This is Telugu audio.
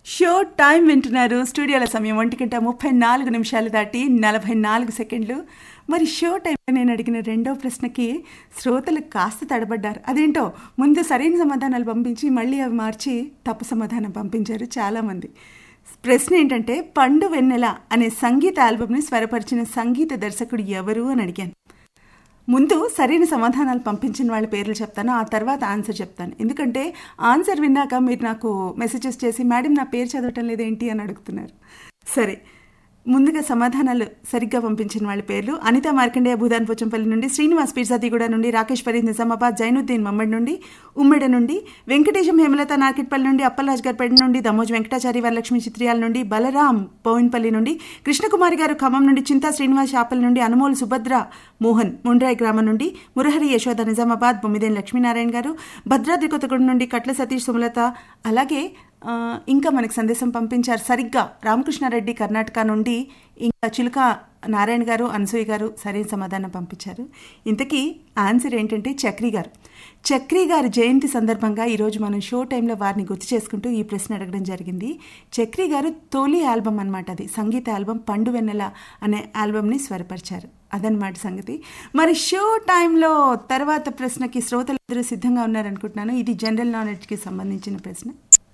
షో టైం వింటున్నారు స్టూడియోల సమయం ఒంటి గంట ముప్పై నాలుగు నిమిషాలు దాటి నలభై నాలుగు సెకండ్లు మరి షో టైంలో నేను అడిగిన రెండో ప్రశ్నకి శ్రోతలు కాస్త తడబడ్డారు అదేంటో ముందు సరైన సమాధానాలు పంపించి మళ్ళీ అవి మార్చి తప్పు సమాధానం పంపించారు చాలామంది ప్రశ్న ఏంటంటే పండు వెన్నెల అనే సంగీత ఆల్బమ్ని స్వరపరిచిన సంగీత దర్శకుడు ఎవరు అని అడిగాను ముందు సరైన సమాధానాలు పంపించిన వాళ్ళ పేర్లు చెప్తాను ఆ తర్వాత ఆన్సర్ చెప్తాను ఎందుకంటే ఆన్సర్ విన్నాక మీరు నాకు మెసేజెస్ చేసి మేడం నా పేరు చదవటం లేదేంటి అని అడుగుతున్నారు సరే ముందుగా సమాధానాలు సరిగ్గా పంపించిన వాళ్ళ పేర్లు అనిత మార్కండేయ భూదాన్ పోచంపల్లి నుండి శ్రీనివాస్ పిర్జాదిగూడ నుండి రాకేష్ ఫరీద్ నిజామాబాద్ జైనుద్దీన్ మమ్మడి నుండి ఉమ్మెడ నుండి వెంకటేశం హేమలత నార్కెట్పల్లి నుండి అప్పలరాజ్ గారిపేట నుండి దమోజ్ వెంకటాచారి వరలక్ష్మి చిత్రియాల నుండి బలరాం పోయిన్పల్లి నుండి కృష్ణకుమారి గారు ఖమ్మం నుండి చింతా శ్రీనివాస్ షాపల్ నుండి అనుమోలు సుభద్ర మోహన్ ముండ్రాయి గ్రామం నుండి మురహరి యశోద నిజామాబాద్ బొమ్మిదేని లక్ష్మీనారాయణ గారు భద్రాద్రి కొత్తగూడెం నుండి కట్ల సతీష్ సుమలత అలాగే ఆ, ఇంకా మనకు సందేశం పంపించారు సరిగ్గా రామకృష్ణారెడ్డి కర్ణాటక నుండి ఇంకా చిలుక నారాయణ గారు అనసూయ గారు సరైన సమాధానం పంపించారు ఇంతకీ ఆన్సర్ ఏంటంటే చక్రి గారు చక్రి గారి జయంతి సందర్భంగా ఈరోజు మనం షో టైంలో వారిని గుర్తు చేసుకుంటూ ఈ ప్రశ్న అడగడం జరిగింది చక్రి గారు తొలి ఆల్బమ్ అనమాట అది సంగీత ఆల్బమ్ పండు వెన్నెల అనే ఆల్బమ్ని స్వరపరిచారు అదనమాట సంగతి మరి షో టైంలో తర్వాత ప్రశ్నకి శ్రోతలు సిద్ధంగా ఉన్నారనుకుంటున్నాను ఇది జనరల్ నాలెడ్జ్కి సంబంధించిన ప్రశ్న